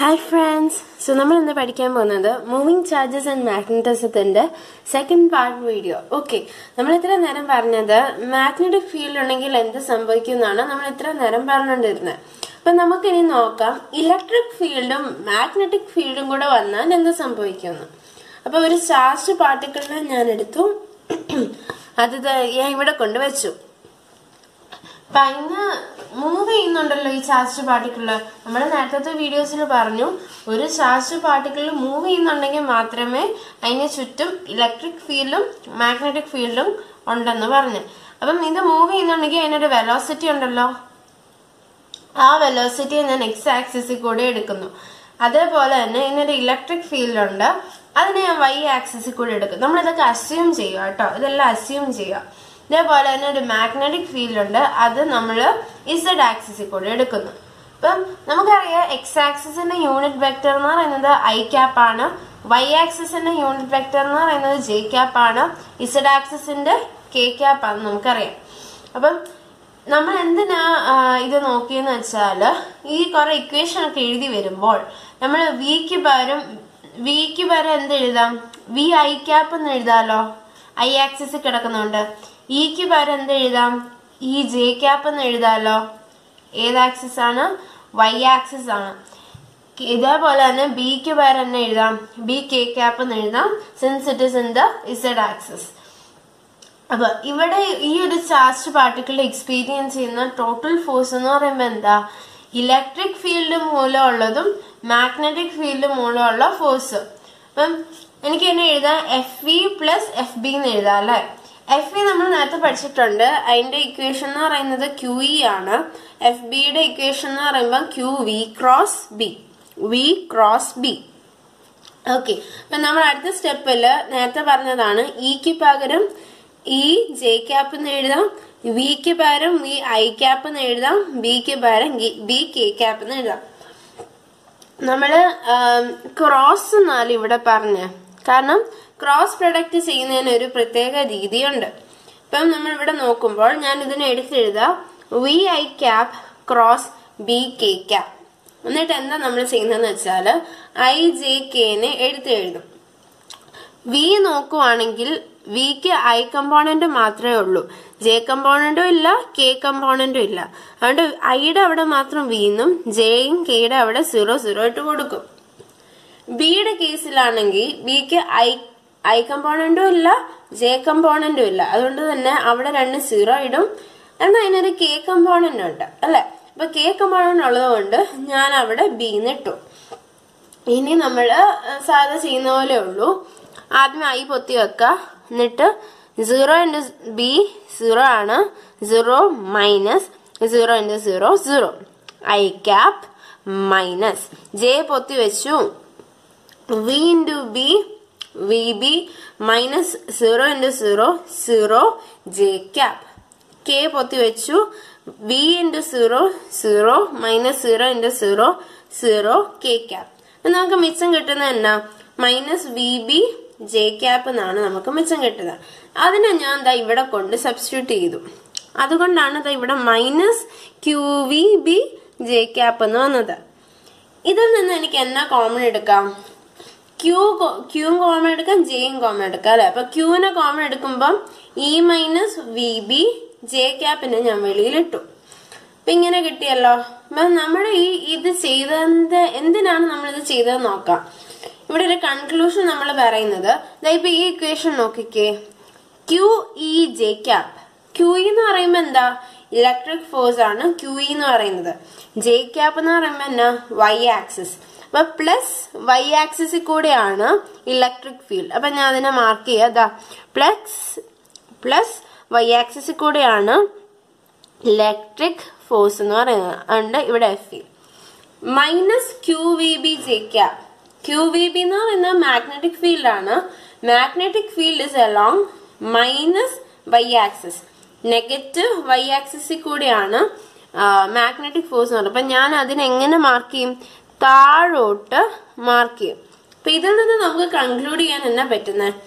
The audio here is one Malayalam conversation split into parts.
ഹായ് ഫ്രണ്ട്സ് സോ നമ്മൾ ഇന്ന് പഠിക്കാൻ പോകുന്നത് മൂവിങ് ചാർജസ് ആൻഡ് മാഗ്നറ്റിസത്തിന്റെ സെക്കൻഡ് പാർട്ട് വീഡിയോ ഓക്കെ നമ്മൾ ഇത്ര നേരം പറഞ്ഞത് മാഗ്നറ്റിക് ഫീൽഡ് ഉണ്ടെങ്കിൽ എന്ത് സംഭവിക്കും എന്നാണ് നമ്മൾ ഇത്ര നേരം പറഞ്ഞുകൊണ്ടിരുന്നത് അപ്പൊ നമുക്കിനി നോക്കാം ഇലക്ട്രിക് ഫീൽഡും മാഗ്നറ്റിക് ഫീൽഡും കൂടെ വന്നാൽ എന്ത് സംഭവിക്കുമെന്ന് അപ്പൊ ഒരു ചാർജ് പാർട്ടിക്കിളിനെ ഞാൻ എടുത്തു അത് ദേ ഞാൻ ഇവിടെ കൊണ്ടുവച്ചു അപ്പൊ അതിന് മൂവ് ചെയ്യുന്നുണ്ടല്ലോ ഈ ചാർജ് പാർട്ടിക്കിള് നമ്മൾ നേരത്തെ വീഡിയോസിൽ പറഞ്ഞു ഒരു ചാർജ് പാർട്ടിക്കിൾ മൂവ് ചെയ്യുന്നുണ്ടെങ്കിൽ മാത്രമേ അതിന് ചുറ്റും ഇലക്ട്രിക് ഫീൽഡും മാഗ്നറ്റിക് ഫീൽഡും ഉണ്ടെന്ന് പറഞ്ഞു അപ്പം ഇത് മൂവ് ചെയ്യുന്നുണ്ടെങ്കിൽ അതിനൊരു വെലോസിറ്റി ഉണ്ടല്ലോ ആ വെലോസിറ്റിയെ ഞാൻ എക്സ് ആക്സിസിൽ കൂടെ എടുക്കുന്നു അതേപോലെ തന്നെ ഇതിനൊരു ഇലക്ട്രിക് ഫീൽഡ് ഉണ്ട് അതിനെ ഞാൻ വൈ ആക്സിസിൽ കൂടെ എടുക്കും നമ്മൾ ഇതൊക്കെ അസ്യൂം ചെയ്യുക കേട്ടോ ഇതെല്ലാം അസ്യൂം ചെയ്യുക ഇതേപോലെ തന്നെ ഒരു മാഗ്നറ്റിക് ഫീൽഡ് ഉണ്ട് അത് നമ്മൾ ഇസഡ് ആക്സിസിൽ കൂടെ എടുക്കുന്നു ഇപ്പം നമുക്കറിയാം എക്സ് ആക്സിസിന്റെ യൂണിറ്റ് വെക്ടർ എന്ന് പറയുന്നത് ഐ ക്യാപ്പ് ആണ് വൈ ആക്സിസിന്റെ യൂണിറ്റ് വെക്ടർ എന്ന് പറയുന്നത് ജെ ക്യാപ്പ് ആണ് ഇസഡ് ആക്സിസിന്റെ കെ ക്യാപ്പ് ആണ് നമുക്കറിയാം അപ്പം നമ്മൾ എന്തിനാ ആ, ഇത് നോക്കിയെന്ന് വെച്ചാൽ ഈ കുറെ ഇക്വേഷൻ ഒക്കെ എഴുതി വരുമ്പോൾ നമ്മൾ വിക്ക് പകരം വിക്ക് പകരം എന്ത് എഴുതാം വി ഐ ക്യാപ്പ് എന്ന് എഴുതാലോ ഐ ആക്സിസ് കിടക്കുന്നുണ്ട് ഇക്ക് പകരം എന്ത് എഴുതാം ഈ ജെ ക്യാപ്പ് എന്ന് എഴുതാലോ ഏത് ആക്സിസ് ആണ് വൈ ആക്സിസ് ആണ് ഇതേപോലെ തന്നെ ബിക്ക് പകരം തന്നെ എഴുതാം ബി കെ ക്യാപ്പ് എന്ന് എഴുതാം since it is in the Z axis അപ്പൊ ഇവിടെ ഈ ഒരു ചാർജ് പാർട്ടിക്കിൾ എക്സ്പീരിയൻസ് ചെയ്യുന്ന ടോട്ടൽ ഫോഴ്സ് എന്ന് പറയുമ്പോൾ എന്താ ഇലക്ട്രിക് ഫീൽഡ് മൂലമുള്ളതും മാഗ്നറ്റിക് ഫീൽഡ് മൂലമുള്ള ഫോഴ്സ് അപ്പം എനിക്ക് എന്നെ എഴുതാം F V plus F B എന്ന് എഴുതാം അല്ലെ എഫ് വി നമ്മൾ നേരത്തെ പഠിച്ചിട്ടുണ്ട് അതിന്റെ ഇക്വേഷൻ എന്ന് പറയുന്നത് ക്യു ഇ ആണ് എഫ് ബിയുടെ ഇക്വേഷൻ എന്ന് പറയുമ്പോൾ Q V cross B V cross B okay അപ്പൊ നമ്മൾ അടുത്ത സ്റ്റെപ്പില് നേരത്തെ പറഞ്ഞതാണ് ഇക്ക് പകരം ഇ ജെ ക്യാപ്പ് എന്ന് എഴുതാം വിക്ക് പകരം വി ഐ ക്യാപ്പ് എന്ന് എഴുതാം ബിക്ക് പകരം ബി കെ ക്യാപ്പ് എന്ന് എഴുതാം നമ്മള് ക്രോസ് എന്നാണ് ഇവിടെ പറഞ്ഞ കാരണം ക്രോസ് പ്രൊഡക്റ്റ് ചെയ്യുന്നതിന് ഒരു പ്രത്യേക രീതിയുണ്ട് ഇപ്പം നമ്മൾ ഇവിടെ നോക്കുമ്പോൾ ഞാൻ ഇതിനെ എടുത്തെഴുതാം V I cap cross B K cap എന്നിട്ട് എന്താ നമ്മൾ ചെയ്യുന്നതെന്ന് വെച്ചാൽ ഐ ജെ കെനെ എടുത്തെഴുതും വി നോക്കുവാണെങ്കിൽ വിക്ക് ഐ കമ്പോണന്റ് മാത്രമേ ഉള്ളൂ ജെ കമ്പോണന്റും ഇല്ല കെ കമ്പോണന്റും ഇല്ല അതുകൊണ്ട് ഐയുടെ അവിടെ മാത്രം വിന്നും ജെയും കെയുടെ അവിടെ സീറോ സീറോ ഇട്ട് കൊടുക്കും ബിയുടെ കേസിലാണെങ്കിൽ ബിക്ക് ഐ ഐ കമ്പോണന്റും ഇല്ല ജെ കമ്പോണന്റും ഇല്ല അതുകൊണ്ട് തന്നെ അവിടെ രണ്ട് സീറോ ഇടും എന്നാൽ അതിനൊരു കെ കമ്പോണന്റ് ഉണ്ട് അല്ലെ അപ്പൊ കെ കമ്പോണന്റ് ഉള്ളത് കൊണ്ട് ഞാൻ അവിടെ ബി ഇട്ടു ഇനി നമ്മൾ സാധാ ചെയ്യുന്ന പോലെ ഉള്ളൂ ആദ്യം ഐ പൊത്തി വെക്കുക എന്നിട്ട് സീറോ ഇൻറ്റു ബി സീറോ ആണ് zero minus zero into zero zero I cap minus J പൊത്തി വെച്ചു V into B V B minus zero into zero zero J cap K പൊത്തി വെച്ചു V into zero zero minus zero into zero zero K cap നമുക്ക് മിച്ചം കിട്ടുന്നത് എന്നാ minus V B J cap എന്നാണ് നമുക്ക് മിച്ചം കിട്ടുന്നത് അതിനെ ഞാൻ ദാ ഇവിടെ കൊണ്ട് സബ്സ്റ്റിറ്റ്യൂട്ട് ചെയ്തു അതുകൊണ്ടാണ് ദാ ഇവിടെ minus Q V B J cap എന്ന് വന്നത് ഇതിൽ നിന്ന് എനിക്ക് എന്നാ കോമൺ എടുക്കാം ക്യൂ ക്യൂവും കോമൺ എടുക്കാം ജെയും കോമൺ എടുക്കാം അല്ലെ അപ്പൊ ക്യൂവിനെ കോമൺ എടുക്കുമ്പം E minus V B J ക്യാപ്പിനെ ഞാൻ വെളിയിലിട്ടു അപ്പൊ ഇങ്ങനെ കിട്ടിയല്ലോ അപ്പൊ നമ്മുടെ ഈ ഇത് ചെയ്തത് എന്തിനാണ് നമ്മൾ ഇത് ചെയ്തത് നോക്കാം ഇവിടെ ഒരു കൺക്ലൂഷൻ നമ്മൾ പറയുന്നത് ദാ ഇപ്പൊ ഈ ഇക്വേഷൻ നോക്കിക്കേ Q E J cap Q എന്ന് പറയുമ്പോ എന്താ ഇലക്ട്രിക് ഫോഴ്സ് ആണ് ക്യു ഇ എന്ന് പറയുന്നത് ജെ ക്യാപ്പ് എന്ന് പറയുമ്പോ എന്നാ വൈ ആക്സിസ് അപ്പൊ പ്ലസ് വൈ ആക്സിസിൽ കൂടെയാണ് ഇലക്ട്രിക് ഫീൽഡ് അപ്പൊ ഞാൻ അതിനെ മാർക്ക് ചെയ്യാ പ്ലസ് പ്ലസ് വൈ ആക്സിസിൽ കൂടെയാണ് ഇലക്ട്രിക് ഫോഴ്സ് എന്ന് പറയുന്നത് ഉണ്ട് ഇവിടെ F E minus Q V B J cap Q V B എന്ന് പറയുന്നത് മാഗ്നറ്റിക് ഫീൽഡ് ആണ് magnetic field is along minus Y axis negative Y ആക്സിസിൽ കൂടെയാണ് മാഗ്നറ്റിക് ഫോഴ്സ് എന്ന് പറയുന്നത് അപ്പൊ ഞാൻ അതിനെ എങ്ങനെ മാർക്ക് ചെയ്യും താഴോട്ട് മാർക്ക് ചെയ്യും അപ്പൊ ഇതിൽ നിന്ന് നമുക്ക് കൺക്ലൂഡ് ചെയ്യാൻ എന്നാ പറ്റുന്നത്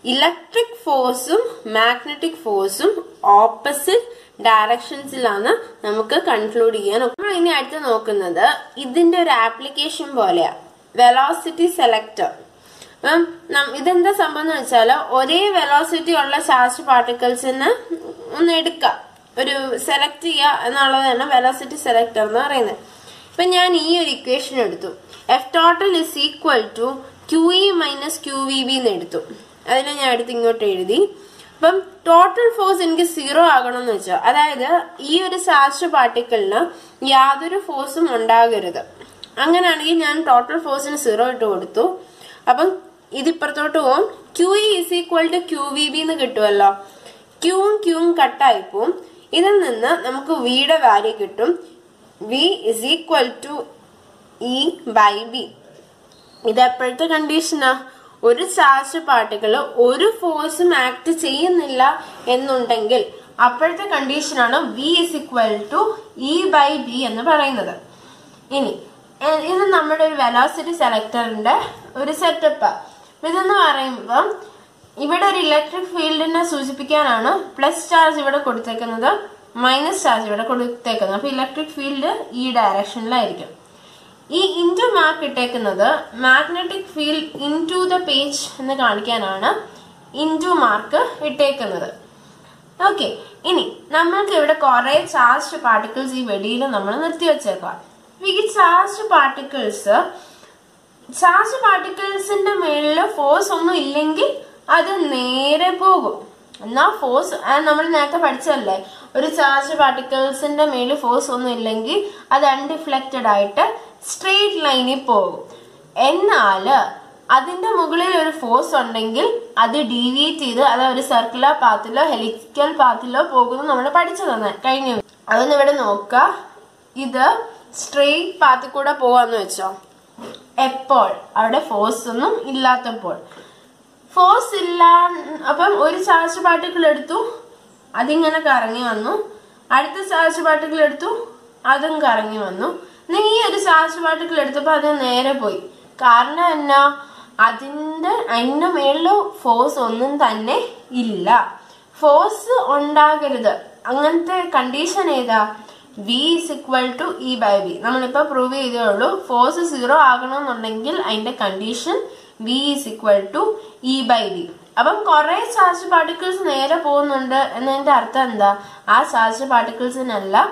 ഇലക്ട്രിക് ഫോഴ്സും മാഗ്നറ്റിക് ഫോഴ്സും ഓപ്പോസിറ്റ് ഡയറക്ഷൻസിലാണ് നമുക്ക് കൺക്ലൂഡ് ചെയ്യാൻ നമ്മൾ ഇനി അടുത്ത് നോക്കുന്നത് ഇതിന്റെ ഒരു ആപ്ലിക്കേഷൻ പോലെയാ വെലോസിറ്റി സെലക്ടർ അപ്പം നം- ഇതെന്താ സംഭവം എന്ന് വെച്ചാൽ ഒരേ വെലോസിറ്റി ഉള്ള ചാർജ് പാർട്ടിക്കിൾസിന് ഒന്ന് എടുക്കാം ഒരു സെലക്ട് ചെയ്യുക എന്നുള്ളതാണ് വെലോസിറ്റി സെലക്ടർ എന്ന് പറയുന്നത് ഇപ്പൊ ഞാൻ ഈ ഒരു ഇക്വേഷൻ എടുത്തു F total is equal to Q E minus Q V B എന്ന് എടുത്തു അതിനെ ഞാൻ എടുത്ത് ഇങ്ങോട്ട് എഴുതി അപ്പം ടോട്ടൽ ഫോഴ്സ് എനിക്ക് സീറോ ആകണം എന്ന് വെച്ചാൽ അതായത് ഈ ഒരു ചാർജ് പാർട്ടിക്കിളിന് യാതൊരു ഫോഴ്സും ഉണ്ടാകരുത് അങ്ങനെയാണെങ്കിൽ ഞാൻ ടോട്ടൽ ഫോഴ്സിന് സീറോ ഇട്ട് കൊടുത്തു അപ്പം ഇതിപ്പുറത്തോട്ട് പോകും Q E is equal to Q V B എന്ന് കിട്ടുമല്ലോ ക്യൂവും ക്യൂവും കട്ടായി പോവും ഇതിൽ നിന്ന് നമുക്ക് വിയുടെ വാല്യൂ കിട്ടും V is equal to E by B ഇത് എപ്പോഴത്തെ കണ്ടീഷനാ ഒരു ചാർജ് പാർട്ടിക്കിൾ ഒരു ഫോഴ്സും ആക്ട് ചെയ്യുന്നില്ല എന്നുണ്ടെങ്കിൽ അപ്പോഴത്തെ കണ്ടീഷനാണ് V is equal to E by B എന്ന് പറയുന്നത് ഇനി എ- ഇത് നമ്മുടെ ഒരു വെലോസിറ്റി സെലക്ടറിന്റെ ഒരു സെറ്റപ്പ് ഇതെന്ന് പറയുമ്പോൾ ഇവിടെ ഒരു ഇലക്ട്രിക് ഫീൽഡിനെ സൂചിപ്പിക്കാനാണ് പ്ലസ് ചാർജ് ഇവിടെ കൊടുത്തേക്കുന്നത് മൈനസ് ചാർജ് ഇവിടെ കൊടുത്തേക്കുന്നത് അപ്പൊ ഇലക്ട്രിക് ഫീൽഡ് ഈ ഡയറക്ഷനിലായിരിക്കും ഈ ഇൻറ്റു മാർക്ക് ഇട്ടേക്കുന്നത് magnetic field into the page എന്ന് കാണിക്കാനാണ് ഇൻറ്റു മാർക്ക് ഇട്ടേക്കുന്നത് ഓക്കെ ഇനി നമ്മൾക്ക് ഇവിടെ കുറെ ചാർജ് പാർട്ടിക്കിൾസ് ഈ വെടിയിൽ നമ്മൾ നിർത്തി വെച്ചേക്കാം ഈ ചാർജ് പാർട്ടിക്കിൾസ് ചാർജ് പാർട്ടിക്കിൾസിന്റെ മേളിൽ ഫോഴ്സ് ഒന്നും ഇല്ലെങ്കിൽ അത് നേരെ പോകും എന്നാ ഫോഴ്സ് നമ്മൾ നേരത്തെ പഠിച്ചതല്ലേ ഒരു ചാർജ് പാർട്ടിക്കിൾസിന്റെ മേളിൽ ഫോഴ്സ് ഒന്നും ഇല്ലെങ്കിൽ അത് അൺഡിഫ്ലക്റ്റഡ് ആയിട്ട് സ്ട്രെയിറ്റ് ലൈനിൽ പോകും എന്നാല് അതിന്റെ മുകളിൽ ഒരു ഫോഴ്സ് ഉണ്ടെങ്കിൽ അത് ഡീവിയേറ്റ് ചെയ്ത് അത് ഒരു സർക്കുലർ പാത്തിലോ ഹെലിക്കൽ പാത്തിലോ പോകുന്നു നമ്മൾ പഠിച്ചതാണ് കഴിഞ്ഞു അതൊന്ന് ഇവിടെ നോക്കുക ഇത് സ്ട്രെയിറ്റ് പാത്തിൽ കൂടെ പോവാന്ന് വെച്ചോ എപ്പോൾ അവിടെ ഫോഴ്സ് ഒന്നും ഇല്ലാത്തപ്പോൾ ഫോഴ്സ് ഇല്ല അപ്പം ഒരു ചാർജ് പാർട്ടിക്കിൾ എടുത്തു അതിങ്ങനെ കറങ്ങി വന്നു അടുത്ത ചാർജ് പാർട്ടിക്കിൾ എടുത്തു അതും കറങ്ങി വന്നു നീ ഈ ഒരു ചാർജ് പാർട്ടിക്കിൾ എടുത്തപ്പോൾ അത് നേരെ പോയി കാരണം എന്നാ അതിന്റെ അതിന്റെ മേളില് ഫോഴ്സ് ഒന്നും തന്നെ ഇല്ല ഫോഴ്സ് ഉണ്ടാകരുത് അങ്ങനത്തെ കണ്ടീഷൻ ഏതാ V is equal to E by B നമ്മളിപ്പോ പ്രൂവ് ചെയ്തേ ഉള്ളൂ ഫോഴ്സ് സീറോ ആകണമെന്നുണ്ടെങ്കിൽ അതിന്റെ condition V is equal to E by B അപ്പം കുറെ ചാർജ് പാർട്ടിക്കിൾസ് നേരെ പോകുന്നുണ്ട് എന്നതിന്റെ അർത്ഥം എന്താ ആ ചാർജ് പാർട്ടിക്കിൾസിനെല്ലാം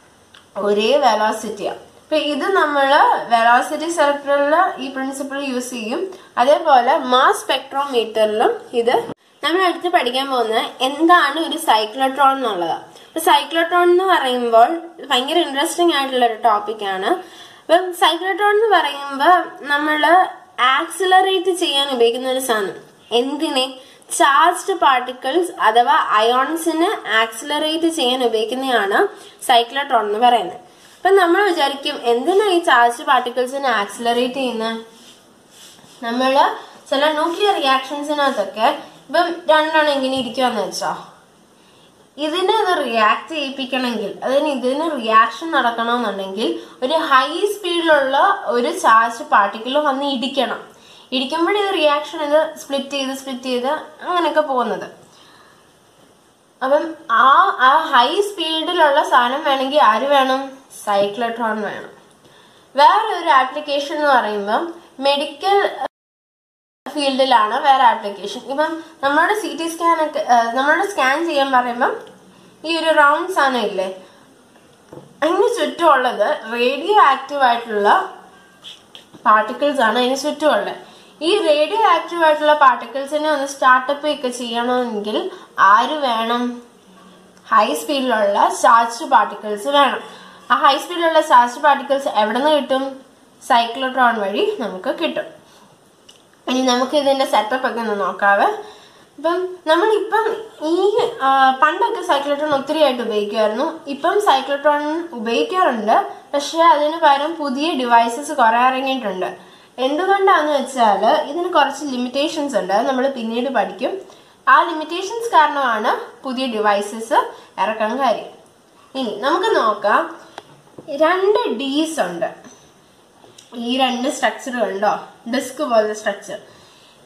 ഒരേ വെലോസിറ്റിയാണ് അപ്പൊ ഇത് നമ്മൾ വെലോസിറ്റി സെലക്ടറിൽ ഈ പ്രിൻസിപ്പിൾ യൂസ് ചെയ്യും അതേപോലെ മാസ് സ്പെക്ട്രോമീറ്ററിലും ഇത് നമ്മൾ അടുത്ത് പഠിക്കാൻ പോകുന്നത് എന്താണ് ഒരു സൈക്ലോട്രോൺ എന്നുള്ളത് അപ്പൊ സൈക്ലോട്രോൺ എന്ന് പറയുമ്പോൾ ഭയങ്കര ഇൻട്രസ്റ്റിംഗ് ആയിട്ടുള്ള ഒരു ടോപ്പിക്കാണ് അപ്പം സൈക്ലോട്രോൺ എന്ന് പറയുമ്പോൾ നമ്മൾ ആക്സിലറേറ്റ് ചെയ്യാൻ ഉപയോഗിക്കുന്ന ഒരു സാധനം എന്തിനെ ചാർജ്ഡ് പാർട്ടിക്കിൾസ് അഥവാ അയോൺസിനെ ആക്സിലറേറ്റ് ചെയ്യാൻ ഉപയോഗിക്കുന്നതാണ് സൈക്ലോട്രോൺ എന്ന് പറയുന്നത് അപ്പൊ നമ്മൾ വിചാരിക്കും എന്തിനാ ഈ ചാർജ്ഡ് പാർട്ടിക്കിൾസിനെ ആക്സിലറേറ്റ് ചെയ്യുന്നത് നമ്മള് ചില ന്യൂക്ലിയർ റിയാക്ഷൻസിനകത്തൊക്കെ ഇപ്പം രണ്ടെണ്ണം ഇങ്ങനെ ഇരിക്കുവാന്ന് വെച്ചോ ഇതിനെ അത് റിയാക്ട് ചെയ്യിപ്പിക്കണമെങ്കിൽ അതിന് ഇതിന് റിയാക്ഷൻ നടക്കണമെന്നുണ്ടെങ്കിൽ ഒരു ഹൈ സ്പീഡിലുള്ള ഒരു ചാർജ് പാർട്ടിക്കിൾ വന്ന് ഇടിക്കണം ഇടിക്കുമ്പോഴേ ഇത് റിയാക്ഷൻ ഇത് സ്പ്ലിറ്റ് ചെയ്ത് സ്പ്ലിറ്റ് ചെയ്ത് അങ്ങനെയൊക്കെ പോകുന്നത് അപ്പം ആ ആ ഹൈ സ്പീഡിലുള്ള സാധനം വേണമെങ്കിൽ ആര് വേണം സൈക്ലോട്രോൺ വേണം വേറെ ഒരു ആപ്ലിക്കേഷൻ എന്ന് പറയുമ്പോൾ മെഡിക്കൽ ഫീൽഡിലാണ് വേറെ ആപ്ലിക്കേഷൻ ഇപ്പം നമ്മുടെ സി ടി സ്കാൻ ഒക്കെ ഏഹ്, നമ്മുടെ സ്കാൻ ചെയ്യാൻ പറയുമ്പം ഈ ഒരു റൗണ്ട് സാധനം ഇല്ലേ അതിന് ചുറ്റുമുള്ളത് റേഡിയോ ആക്റ്റീവ് ആയിട്ടുള്ള പാർട്ടിക്കിൾസ് ആണ് അതിന് ചുറ്റുമുള്ളത് ഈ റേഡിയോ ആക്റ്റീവ് ആയിട്ടുള്ള പാർട്ടിക്കിൾസിനെ ഒന്ന് സ്റ്റാർട്ടപ്പ് ഒക്കെ ചെയ്യണമെങ്കിൽ ആര് വേണം ഹൈ സ്പീഡിലുള്ള ചാർജ് പാർട്ടിക്കിൾസ് വേണം ആ ഹൈ സ്പീഡിലുള്ള ചാർജ് പാർട്ടിക്കിൾസ് എവിടെ നിന്ന് കിട്ടും സൈക്ലോട്രോൺ വഴി നമുക്ക് കിട്ടും ഇനി നമുക്ക് ഇതിന്റെ സെറ്റപ്പ് ഒക്കെ ഒന്ന് നോക്കാവേ ഇപ്പം നമ്മളിപ്പം ഈ ആ, പണ്ടൊക്കെ സൈക്ലോട്രോൺ ഒത്തിരി ആയിട്ട് ഉപയോഗിക്കുമായിരുന്നു ഇപ്പം സൈക്ലോട്രോൺ ഉപയോഗിക്കാറുണ്ട് പക്ഷെ അതിന് പകരം പുതിയ ഡിവൈസസ് കുറെ ഇറങ്ങിയിട്ടുണ്ട് എന്തുകൊണ്ടാന്ന് വെച്ചാൽ ഇതിന് കുറച്ച് ലിമിറ്റേഷൻസ് ഉണ്ട് അത് നമ്മൾ പിന്നീട് പഠിക്കും ആ ലിമിറ്റേഷൻസ് കാരണമാണ് പുതിയ ഡിവൈസസ് ഇറക്കാൻ കാര്യം ഇനി നമുക്ക് നോക്കാം രണ്ട് ഡീസ് ഉണ്ട് ഈ രണ്ട് സ്ട്രക്ചർ ഉണ്ടോ ഡിസ്ക് പോലത്തെ സ്ട്രക്ചർ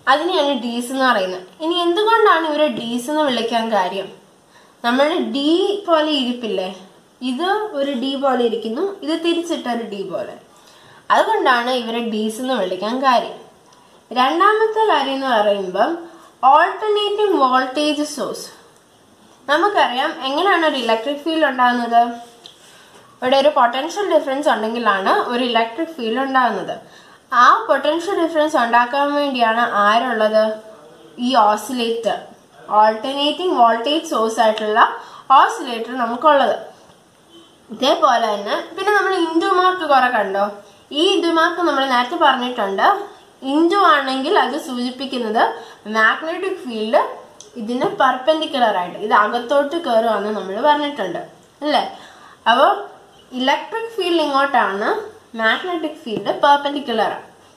അതിനെയാണ് ഡീസ് എന്ന് പറയുന്നത് ഇനി എന്തുകൊണ്ടാണ് ഇവരെ ഡീസ് എന്ന് വിളിക്കാൻ കാര്യം നമ്മൾ ഡി പോലെ ഇരിപ്പില്ലേ ഇത് ഒരു ഡി പോലെ ഇരിക്കുന്നു ഇത് തിരിച്ചിട്ട ഒരു ഡി പോലെ അതുകൊണ്ടാണ് ഇവരെ ഡീസ് എന്ന് വിളിക്കാൻ കാര്യം രണ്ടാമത്തെ കാര്യം എന്ന് പറയുമ്പം ഓൾട്ടർനേറ്റിംഗ് വോൾട്ടേജ് സോഴ്സ് നമുക്കറിയാം എങ്ങനെയാണ് ഒരു ഇലക്ട്രിക് ഫീൽഡ് ഉണ്ടാകുന്നത് ഇവിടെ ഒരു പൊട്ടൻഷ്യൽ ഡിഫറൻസ് ഉണ്ടെങ്കിലാണ് ഒരു ഇലക്ട്രിക് ഫീൽഡ് ഉണ്ടാകുന്നത് ആ പൊട്ടൻഷ്യൽ ഡിഫറൻസ് ഉണ്ടാക്കാൻ വേണ്ടിയാണ് ആരുള്ളത് ഈ ഓസിലേറ്റർ ഓൾട്ടർനേറ്റിംഗ് വോൾട്ടേജ് സോഴ്സ് ആയിട്ടുള്ള ഓസിലേറ്റർ നമുക്കുള്ളത് ഇതേപോലെ തന്നെ പിന്നെ നമ്മൾ ഇൻഡു മാർക്ക് കുറെ കണ്ടോ ഈ ഇൻഡു മാർക്ക് നമ്മൾ നേരത്തെ പറഞ്ഞിട്ടുണ്ട് ഇൻഡു ആണെങ്കിൽ അത് സൂചിപ്പിക്കുന്നത് മാഗ്നറ്റിക് ഫീൽഡ് ഇതിന് പെർപെൻഡിക്കുലർ ആയിട്ട് ഇത് അകത്തോട്ട് കയറുവാന്ന് നമ്മൾ പറഞ്ഞിട്ടുണ്ട് അല്ലേ അപ്പോൾ ഇലക്ട്രിക് ഫീൽഡ് ഇങ്ങോട്ടാണ് മാഗ്നറ്റിക് ഫീൽഡ് പെർപെൻഡിക്കുലർ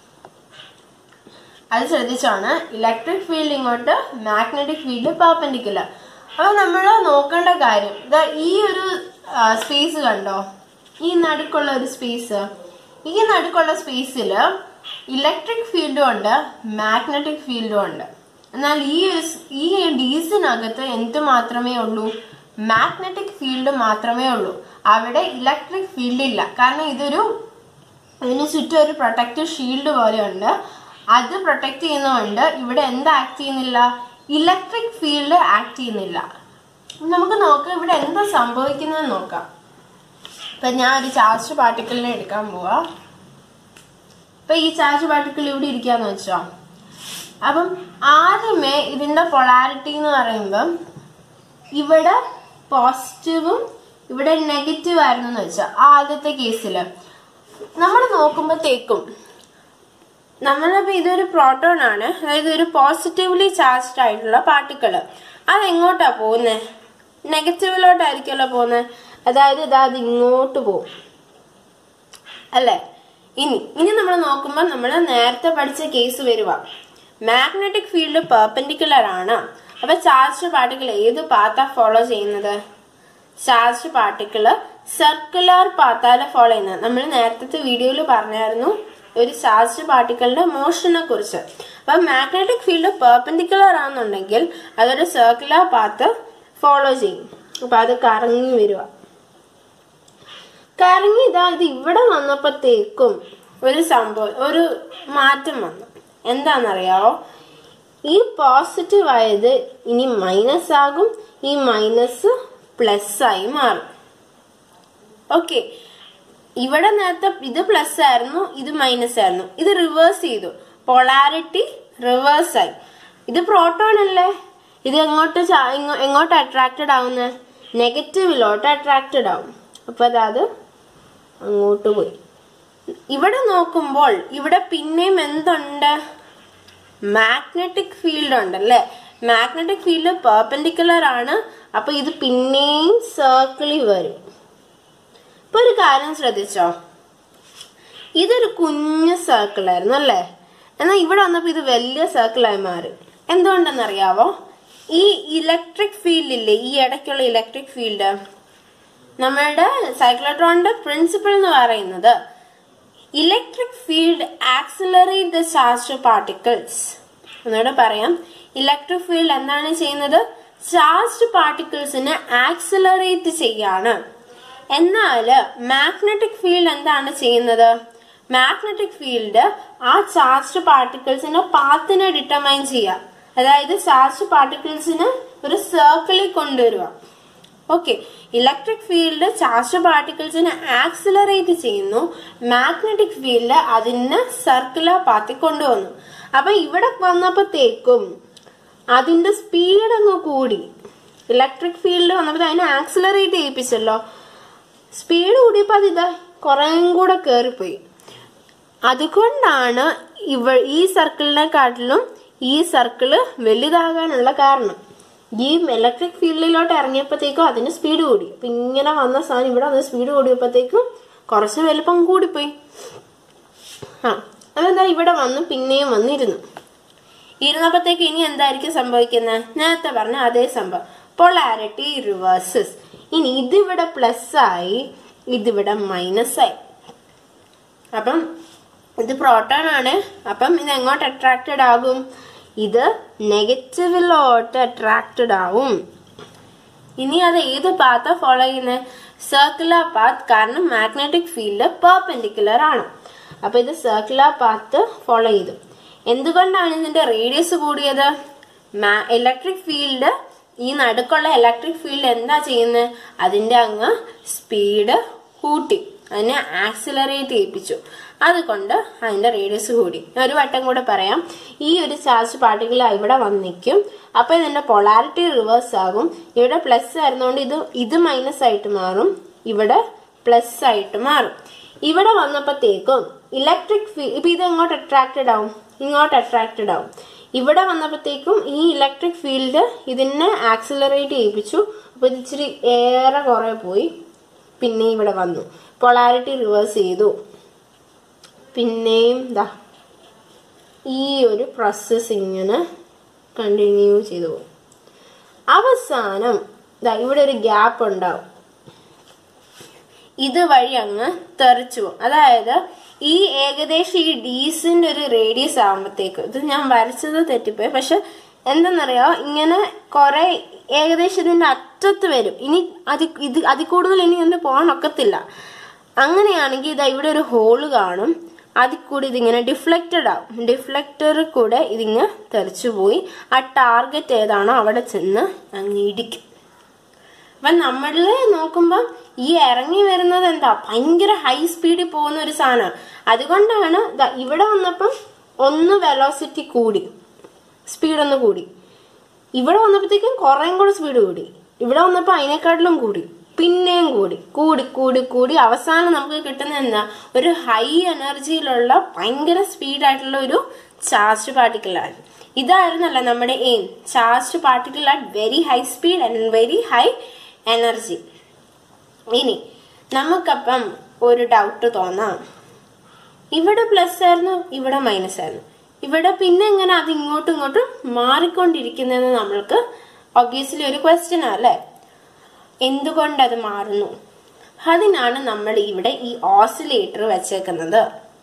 അത് ശ്രദ്ധിച്ചാണ് ഇലക്ട്രിക് ഫീൽഡ് ഇങ്ങോട്ട് മാഗ്നറ്റിക് ഫീൽഡ് പെർപെൻഡിക്കുലർ അപ്പൊ നമ്മൾ നോക്കേണ്ട കാര്യം ഇതാ ഈ ഒരു സ്പേസ് കണ്ടോ ഈ നടുക്കുള്ള ഒരു സ്പേസ് ഈ നടുക്കുള്ള സ്പേസിൽ ഇലക്ട്രിക് ഫീൽഡും ഉണ്ട് മാഗ്നറ്റിക് ഫീൽഡും ഉണ്ട് എന്നാൽ ഈ ഒരു സ്- ഈ ഡീസിനകത്ത് എന്ത് മാത്രമേ ഉള്ളൂ മാഗ്നറ്റിക് ഫീൽഡ് മാത്രമേ ഉള്ളൂ അവിടെ ഇലക്ട്രിക് ഫീൽഡ് ഇല്ല കാരണം ഇതൊരു ഇതിന് ചുറ്റും ഒരു പ്രൊട്ടക്റ്റീവ് ഷീൽഡ് പോലെയുണ്ട് അത് പ്രൊട്ടക്ട് ചെയ്യുന്നതുകൊണ്ട് ഇവിടെ എന്ത് ആക്ട് ചെയ്യുന്നില്ല ഇലക്ട്രിക് ഫീൽഡ് ആക്ട് ചെയ്യുന്നില്ല നമുക്ക് നോക്കാം ഇവിടെ എന്താ സംഭവിക്കുന്നത് നോക്കാം ഇപ്പൊ ഞാൻ ഒരു ചാർജ് പാർട്ടിക്കിളിനെ എടുക്കാൻ പോവാ ഇപ്പൊ ഈ ചാർജ് പാർട്ടിക്കിൾ ഇവിടെ ഇരിക്കാന്ന് വെച്ചോ അപ്പം ആദ്യമേ ഇതിന്റെ പൊളാരിറ്റി എന്ന് പറയുമ്പം ഇവിടെ പോസിറ്റീവും ഇവിടെ നെഗറ്റീവ് ആയിരുന്നു എന്ന് വെച്ചാൽ ആദ്യത്തെ കേസിൽ നമ്മൾ നോക്കുമ്പോഴത്തേക്കും നമ്മളിപ്പോ ഇതൊരു പ്രോട്ടോൺ ആണ് അതായത് ഒരു പോസിറ്റീവ്ലി ചാർജ്ഡ് ആയിട്ടുള്ള പാർട്ടിക്കിൾ അതെങ്ങോട്ടാ പോകുന്നത് നെഗറ്റീവിലോട്ടായിരിക്കുമല്ലോ പോകുന്നത് അതായത് ഇതാ അത് ഇങ്ങോട്ട് പോകും അല്ലേ ഇനി ഇനി നമ്മൾ നോക്കുമ്പോൾ നമ്മൾ നേരത്തെ പഠിച്ച കേസ് വരുക മാഗ്നറ്റിക് ഫീൽഡ് പെർപെൻഡിക്കുലർ ആണ് അപ്പൊ ചാർജ് പാർട്ടിക്കിൾ ഏത് പാത്താ ഫോളോ ചെയ്യുന്നത് ചാർജ് പാർട്ടിക്കിൾ സർക്കുലർ പാത്താല് ഫോളോ ചെയ്യുന്നത് നമ്മൾ നേരത്തെ വീഡിയോയിൽ പറഞ്ഞായിരുന്നു ഒരു ചാർജ് പാർട്ടിക്കിളിന്റെ മോഷനെ കുറിച്ച് അപ്പൊ മാഗ്നറ്റിക് ഫീൽഡ് പെർപെൻഡിക്കുലർ ആണെന്നുണ്ടെങ്കിൽ അതൊരു സർക്കുലർ പാത്ത് ഫോളോ ചെയ്യും അപ്പൊ അത് കറങ്ങി വരിക കറങ്ങി ഇതാ ഇത് ഇവിടെ വന്നപ്പോഴത്തേക്കും ഒരു സംഭവം ഒരു മാറ്റം വന്നു എന്താണെന്നറിയാവോ ഈ പോസിറ്റീവ് ആയത് ഇനി മൈനസ് ആകും ഈ മൈനസ് പ്ലസ് ആയി മാറും ഓക്കെ ഇവിടെ നേരത്തെ ഇത് പ്ലസ് ആയിരുന്നു ഇത് മൈനസ് ആയിരുന്നു ഇത് റിവേഴ്സ് ചെയ്തു പൊളാരിറ്റി റിവേഴ്സ് ആയി ഇത് പ്രോട്ടോൺ അല്ലേ ഇത് എങ്ങോട്ട് ചാ- ഇങ്ങോ- എങ്ങോട്ട് അട്രാക്റ്റഡ് ആവുന്നത് നെഗറ്റീവിലോട്ട് അട്രാക്റ്റഡ് ആവും അപ്പൊ അതായത് അങ്ങോട്ട് പോയി ഇവിടെ നോക്കുമ്പോൾ ഇവിടെ പിന്നെയും എന്തുണ്ട് മാഗ്നറ്റിക് ഫീൽഡ് ഉണ്ട് അല്ലേ മാഗ്നറ്റിക് ഫീൽഡ് പെർപെൻഡിക്കുലർ ആണ് അപ്പൊ ഇത് പിന്നെയും സർക്കിളിൽ വരും ഇപ്പൊ ഒരു കാര്യം ശ്രദ്ധിച്ചോ ഇതൊരു കുഞ്ഞു സർക്കിൾ ആയിരുന്നു അല്ലേ എന്നാൽ ഇവിടെ വന്നപ്പോൾ ഇത് വലിയ സർക്കിളായി മാറി എന്തുകൊണ്ടെന്നറിയാവോ ഈ ഇലക്ട്രിക് ഫീൽഡ് ഇല്ലേ ഈ ഇടയ്ക്കുള്ള ഇലക്ട്രിക് ഫീൽഡ് നമ്മളുടെ സൈക്ലോട്രോണിന്റെ പ്രിൻസിപ്പിൾ എന്ന് പറയുന്നത് electric field accelerate the charge particles എന്നോട് പറയാം ഇലക്ട്രിക് ഫീൽഡ് എന്താണ് ചെയ്യുന്നത് ചാർജ് പാർട്ടിക്കിൾസിനെ ആക്സിലറേറ്റ് ചെയ്യാണ് എന്നാൽ മാഗ്നറ്റിക് ഫീൽഡ് എന്താണ് ചെയ്യുന്നത് മാഗ്നറ്റിക് ഫീൽഡ് ആ ചാർജ് പാർട്ടിക്കിൾസിന്റെ പാത്തിനെ ഡിറ്റർമൈൻ ചെയ്യുക അതായത് ചാർജ് പാർട്ടിക്കിൾസിന് ഒരു സർക്കിളിൽ കൊണ്ടുവരിക ഓക്കെ ഇലക്ട്രിക് ഫീൽഡ് ചാർജ് പാർട്ടിക്കിൾസിനെ ആക്സിലറേറ്റ് ചെയ്യുന്നു മാഗ്നറ്റിക് ഫീൽഡ് അതിനെ സർക്കുലർ പാത്തിൽ കൊണ്ടുവന്നു അപ്പൊ ഇവിടെ വന്നപ്പോഴത്തേക്കും അതിന്റെ സ്പീഡ് അങ്ങ് കൂടി ഇലക്ട്രിക് ഫീൽഡ് വന്നപ്പോൾ അതിനെ ആക്സിലറേറ്റ് ചെയ്യിപ്പിച്ചല്ലോ സ്പീഡ് കൂടിയപ്പോൾ അത് ഇതാ കുറേയും കൂടെ കയറിപ്പോയി അതുകൊണ്ടാണ് ഇവ ഈ സർക്കിളിനെക്കാട്ടിലും ഈ സർക്കിള് വലുതാകാനുള്ള കാരണം ഈ ഇലക്ട്രിക് ഫീൽഡിലോട്ട് ഇറങ്ങിയപ്പോഴത്തേക്കും അതിന് സ്പീഡ് കൂടി അപ്പൊ ഇങ്ങനെ വന്ന സാധനം ഇവിടെ വന്ന് സ്പീഡ് കൂടിയപ്പോഴത്തേക്കും കുറച്ച് വലുപ്പം കൂടിപ്പോയി ആ അതെന്താ ഇവിടെ വന്ന് പിന്നെയും വന്നിരുന്നു ഇരുന്നപ്പോഴത്തേക്ക് ഇനി എന്തായിരിക്കും സംഭവിക്കുന്നത് നേരത്തെ പറഞ്ഞ അതേ സംഭവം പൊളാരിറ്റി റിവേഴ്സസ് ഇനി ഇതിവിടെ പ്ലസ് ആയി ഇതിവിടെ മൈനസ് ആയി അപ്പം ഇത് പ്രോട്ടോൺ ആണ് അപ്പം ഇത് എങ്ങോട്ട് അട്രാക്റ്റഡ് ആകും ഇത് നെഗറ്റീവിലോട്ട് അട്രാക്റ്റഡ് ആവും ഇനി അത് ഏത് പാത്താ ഫോളോ ചെയ്യുന്നത് സർക്കുലർ പാത്ത് കാരണം മാഗ്നറ്റിക് ഫീൽഡ് പെർപെൻഡിക്കുലർ ആണ് അപ്പൊ ഇത് സർക്കുലർ പാത്ത് ഫോളോ ചെയ്തു എന്തുകൊണ്ടാണ് ഇതിന്റെ റേഡിയസ് കൂടിയത് ഇലക്ട്രിക് ഫീൽഡ് ഈ നടുക്കുള്ള ഇലക്ട്രിക് ഫീൽഡ് എന്താ ചെയ്യുന്നത് അതിന്റെ അങ്ങ് സ്പീഡ് കൂട്ടി അതിനെ ആക്സിലറേറ്റ് ചെയ്യിപ്പിച്ചു അതുകൊണ്ട് അതിന്റെ റേഡിയസ് കൂടി ഞാൻ ഒരു വട്ടം കൂടെ പറയാം ഈ ഒരു ചാർജ് പാർട്ടിക്കിൾ ഇവിടെ വന്നിക്കും അപ്പൊ ഇതിന്റെ പൊളാരിറ്റി റിവേഴ്സ് ആകും ഇവിടെ പ്ലസ് ആയിരുന്നോണ്ട് ഇത് ഇത് മൈനസ് ആയിട്ട് മാറും ഇവിടെ പ്ലസ് ആയിട്ട് മാറും ഇവിടെ വന്നപ്പോഴത്തേക്കും ഇലക്ട്രിക് ഫീൽഡ് ഇപ്പൊ ഇത് എങ്ങോട്ട് അട്രാക്റ്റഡ് ആവും ഇങ്ങോട്ട് അട്രാക്റ്റഡ് ആവും ഇവിടെ വന്നപ്പോഴത്തേക്കും ഈ ഇലക്ട്രിക് ഫീൽഡ് ഇതിനെ ആക്സിലറേറ്റ് ചെയ്യിപ്പിച്ചു അപ്പൊ ഇത് ഇച്ചിരി ഏറെ കുറെ പോയി പിന്നെ ഇവിടെ വന്നു പൊളാരിറ്റി റിവേഴ്സ് ചെയ്തു പിന്നെയും ദാ ഈ ഒരു പ്രോസസ് ഇങ്ങനെ കണ്ടിന്യൂ ചെയ്തു പോകും അവസാനം ദാ ഇവിടെ ഒരു ഗ്യാപ്പ് ഉണ്ടാവും ഇത് വഴി അങ്ങ് തെറിച്ചു പോകും അതായത് ഈ ഏകദേശം ഈ ഡീസിന്റെ ഒരു റേഡിയസ് ആകുമ്പോഴത്തേക്ക് ഇത് ഞാൻ വരച്ചത് തെറ്റിപ്പോയി പക്ഷെ എന്തെന്നറിയോ ഇങ്ങനെ കുറെ ഏകദേശം ഇതിന്റെ അറ്റത്ത് വരും ഇനി അതി ഇത് അതിൽ കൂടുതൽ ഇനി ഇതിന് പോകാൻ ഒക്കത്തില്ല അങ്ങനെയാണെങ്കിൽ ഇതാ ഇവിടെ ഒരു ഹോള് കാണും അതിൽ കൂടി ഇതിങ്ങനെ ഡിഫ്ലക്റ്റഡ് ആവും ഡിഫ്ലക്ടറിൽ കൂടെ ഇതിങ്ങ് തെറിച്ചു പോയി ആ ടാർഗറ്റ് ഏതാണോ അവിടെ ചെന്ന് അങ്ങ് ഇടിക്കും അപ്പൊ നമ്മളില് നോക്കുമ്പം ഈ ഇറങ്ങി വരുന്നത് എന്താ ഭയങ്കര ഹൈ സ്പീഡിൽ പോകുന്ന ഒരു സാധനമാണ് അതുകൊണ്ടാണ് ദാ ഇവിടെ വന്നപ്പം ഒന്ന് വെലോസിറ്റി കൂടി സ്പീഡ് ഒന്ന് കൂടി ഇവിടെ വന്നപ്പോഴത്തേക്കും കുറേം കൂടെ സ്പീഡ് കൂടി ഇവിടെ വന്നപ്പോൾ അതിനെക്കാട്ടിലും കൂടി പിന്നെയും കൂടി കൂടി കൂടി കൂടി അവസാനം നമുക്ക് കിട്ടുന്ന എന്താ ഒരു ഹൈ എനർജിയിലുള്ള ഭയങ്കര സ്പീഡായിട്ടുള്ള ഒരു ചാർജ് പാർട്ടിക്കിളാണ് ഇതായിരുന്നല്ല നമ്മുടെ aim charge particle at very high speed and very high energy ഇനി നമുക്കപ്പം ഒരു ഡൗട്ട് തോന്നാം ഇവിടെ പ്ലസ് ആയിരുന്നു ഇവിടെ മൈനസ് ആയിരുന്നു ഇവിടെ പിന്നെ എങ്ങനെ അത് ഇങ്ങോട്ടും ഇങ്ങോട്ടും മാറിക്കൊണ്ടിരിക്കുന്നതെന്ന് നമ്മൾക്ക് ഒബ്വിയസ്ലി ഒരു ക്വസ്റ്റ്യൻ അല്ലേ എന്തുകൊണ്ട് അത് മാറുന്നു അതിനാണ് നമ്മൾ ഇവിടെ ഈ ഓസിലേറ്റർ വെച്ചേക്കുന്നത്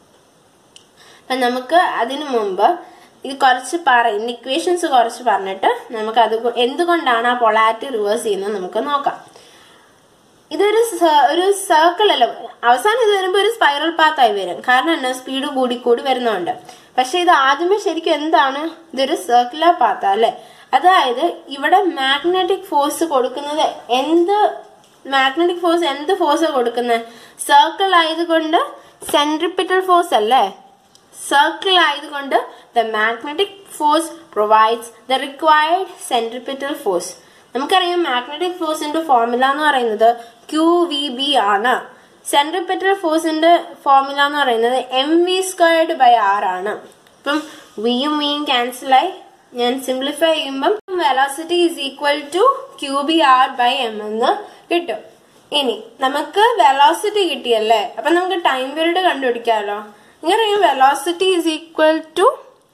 അപ്പൊ നമുക്ക് അതിനു മുമ്പ് ഇത് കുറച്ച് പറ ഇക്വേഷൻസ് കുറച്ച് പറഞ്ഞിട്ട് നമുക്ക് അത് എന്തുകൊണ്ടാണ് ആ പൊളാരിറ്റി റിവേഴ്സ് ചെയ്യുന്നത് നമുക്ക് നോക്കാം ഇതൊരു സ- ഒരു സർക്കിൾ അല്ല അവസാനം ഇത് വരുമ്പോൾ ഒരു സ്പൈറൽ പാത്തായി വരും കാരണം എന്നാ സ്പീഡ് കൂടി കൂടി വരുന്നുണ്ട് പക്ഷെ ഇത് ആദ്യമേ ശരിക്കും എന്താണ് ഇതൊരു സർക്കുലർ പാത്ത അല്ലെ അതായത് ഇവിടെ മാഗ്നറ്റിക് ഫോഴ്സ് കൊടുക്കുന്നത് എന്ത് മാഗ്നറ്റിക് ഫോഴ്സ് എന്ത് ഫോഴ്സ് കൊടുക്കുന്നത് സർക്കിൾ ആയതുകൊണ്ട് സെൻട്രിപ്പിറ്റൽ ഫോഴ്സ് അല്ലേ സർക്കിൾ ആയതുകൊണ്ട് the magnetic force provides the required centripetal force നമുക്കറിയാം മാഗ്നറ്റിക് ഫോഴ്സിന്റെ ഫോർമുല എന്ന് പറയുന്നത് ക്യു വി ബി ആണ് സെൻട്രിപ്പിറ്റൽ ഫോഴ്സിന്റെ ഫോർമുല എന്ന് പറയുന്നത് M V squared by R ആണ് ഇപ്പം വിയും വിയും ക്യാൻസൽ ആയി ഞാൻ സിംപ്ലിഫൈ ചെയ്യുമ്പം velocity is equal to Q B R by M എന്ന് കിട്ടും ഇനി നമുക്ക് വെലോസിറ്റി കിട്ടിയല്ലേ അപ്പൊ നമുക്ക് ടൈം പീരീഡ് കണ്ടുപിടിക്കാമല്ലോ ഇങ്ങനെ velocity is equal to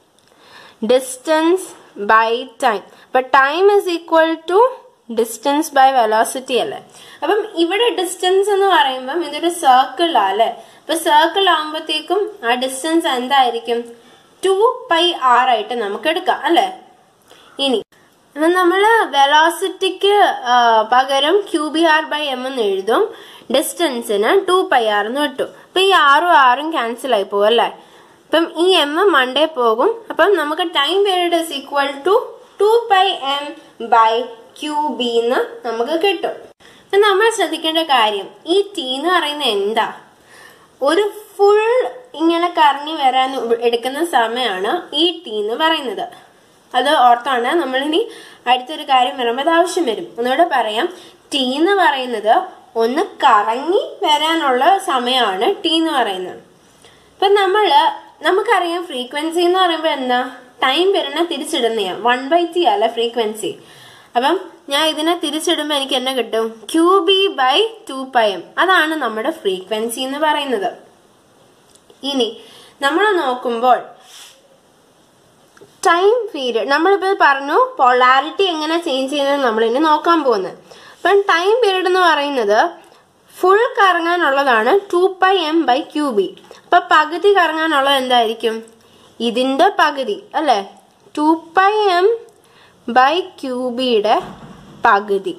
distance by time അപ്പൊ time is equal to distance by velocity അല്ലേ അപ്പം ഇവിടെ ഡിസ്റ്റൻസ് എന്ന് പറയുമ്പം ഇതൊരു സർക്കിൾ അല്ലേ അപ്പൊ സർക്കിൾ ആകുമ്പോഴത്തേക്കും ആ ഡിസ്റ്റൻസ് എന്തായിരിക്കും ടു പൈ ആർ ആയിട്ട് നമുക്ക് എടുക്കാം അല്ലേ ഇനി അപ്പൊ നമ്മള് വെലോസിറ്റിക്ക് പകരം Q B R by M എന്ന് എഴുതും ഡിസ്റ്റൻസിന് ടു പൈ ആർ എന്ന് കിട്ടും അപ്പൊ ഈ ആറും ആറും ക്യാൻസൽ ആയി പോകും അല്ലേ അപ്പം ഈ എം മണ്ടേ പോകും അപ്പം നമുക്ക് time period is equal to two pi M by Q B എന്ന് നമുക്ക് കിട്ടും അപ്പൊ നമ്മൾ ശ്രദ്ധിക്കേണ്ട കാര്യം ഈ ടി എന്ന് പറയുന്നത് എന്താ ഒരു ഫുൾ ഇങ്ങനെ കറങ്ങി വരാൻ ഉപ- എടുക്കുന്ന സമയമാണ് ഈ ടി എന്ന് പറയുന്നത് അത് ഓർത്താണ് നമ്മളിനി അടുത്തൊരു കാര്യം വരുമ്പോൾ അത് ആവശ്യം വരും ഒന്നുകൂടെ പറയാം ടി എന്ന് പറയുന്നത് ഒന്ന് കറങ്ങി വരാനുള്ള സമയമാണ് ടി എന്ന് പറയുന്നത് ഇപ്പൊ നമ്മള് നമുക്കറിയാം ഫ്രീക്വൻസി എന്ന് പറയുമ്പോൾ എന്താ ടൈം വരുന്ന തിരിച്ചിടുന്നയാ വൺ ബൈ ടി അല്ല ഫ്രീക്വൻസി അപ്പം ഞാൻ ഇതിനെ തിരിച്ചിടുമ്പോൾ എനിക്ക് എന്നെ കിട്ടും Q B by two pi M അതാണ് നമ്മുടെ ഫ്രീക്വൻസി എന്ന് പറയുന്നത് ഇനി നമ്മൾ നോക്കുമ്പോൾ ടൈം പീരിയഡ് നമ്മളിപ്പോൾ പറഞ്ഞു പൊളാരിറ്റി എങ്ങനെ ചേഞ്ച് ചെയ്യുന്നത് നമ്മൾ ഇനി നോക്കാൻ പോകുന്നത് അപ്പം ടൈം പീരീഡ് എന്ന് പറയുന്നത് ഫുൾ കറങ്ങാനുള്ളതാണ് two pi M by Q B അപ്പൊ പകുതി കറങ്ങാനുള്ളത് എന്തായിരിക്കും ഇതിന്റെ പകുതി അല്ലെ ടു പൈ എം ബൈ ക്യൂബിയുടെ പകുതി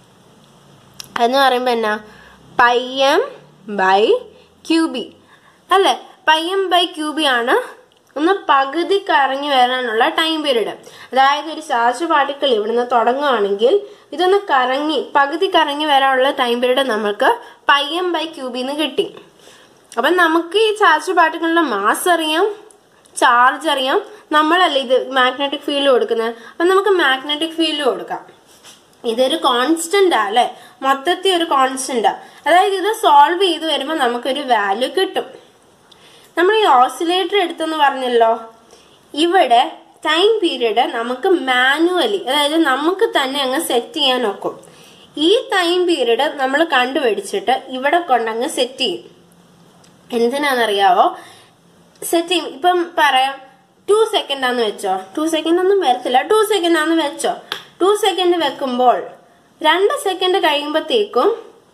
എന്ന് പറയുമ്പോൾ എന്നാ പൈ എം ബൈ ക്യൂബി അല്ലേ പൈ എം ബൈ ക്യൂബി ആണ് ഒന്ന് പകുതി കറങ്ങി വരാനുള്ള ടൈം പീരീഡ് അതായത് ഒരു ചാർജ് പാർട്ടിക്കിൾ ഇവിടുന്ന് തുടങ്ങുകയാണെങ്കിൽ ഇതൊന്ന് കറങ്ങി പകുതി കറങ്ങി വരാനുള്ള ടൈം പീരീഡ് നമുക്ക് പൈ എം ബൈ ക്യൂബിന്ന് കിട്ടി അപ്പം നമുക്ക് ഈ ചാർജ് പാർട്ടിക്കിളിന്റെ മാസ് അറിയാം ചാർജ് അറിയാം നമ്മളല്ലേ ഇത് മാഗ്നറ്റിക് ഫീൽഡ് കൊടുക്കുന്നത് അപ്പം നമുക്ക് മാഗ്നറ്റിക് ഫീൽഡ് കൊടുക്കാം ഇതൊരു കോൺസ്റ്റന്റ് അല്ലേ മൊത്തത്തിൽ ഒരു കോൺസ്റ്റന്റ് അതായത് ഇത് സോൾവ് ചെയ്ത് വരുമ്പോൾ നമുക്കൊരു വാല്യൂ കിട്ടും നമ്മൾ ഈ ഓസിലേറ്റർ എടുത്തെന്ന് പറഞ്ഞല്ലോ ഇവിടെ ടൈം പീരീഡ് നമുക്ക് മാനുവലി അതായത് നമുക്ക് തന്നെ അങ്ങ് സെറ്റ് ചെയ്യാൻ ഒക്കും ഈ ടൈം പീരീഡ് നമ്മൾ കണ്ടുപിടിച്ചിട്ട് ഇവിടെ കൊണ്ടങ്ങ് സെറ്റ് ചെയ്യും എന്തിനാണെന്നറിയാവോ സെറ്റ് ചെയ്യും ഇപ്പം പറയാം ടു സെക്കൻഡ് ആന്ന് വെച്ചോ ടു സെക്കൻഡ് ഒന്നും വരത്തില്ല ടു സെക്കൻഡ് ആന്ന് വെച്ചോ ടു സെക്കൻഡ് വെക്കുമ്പോൾ രണ്ട് സെക്കൻഡ് കഴിയുമ്പോഴത്തേക്കും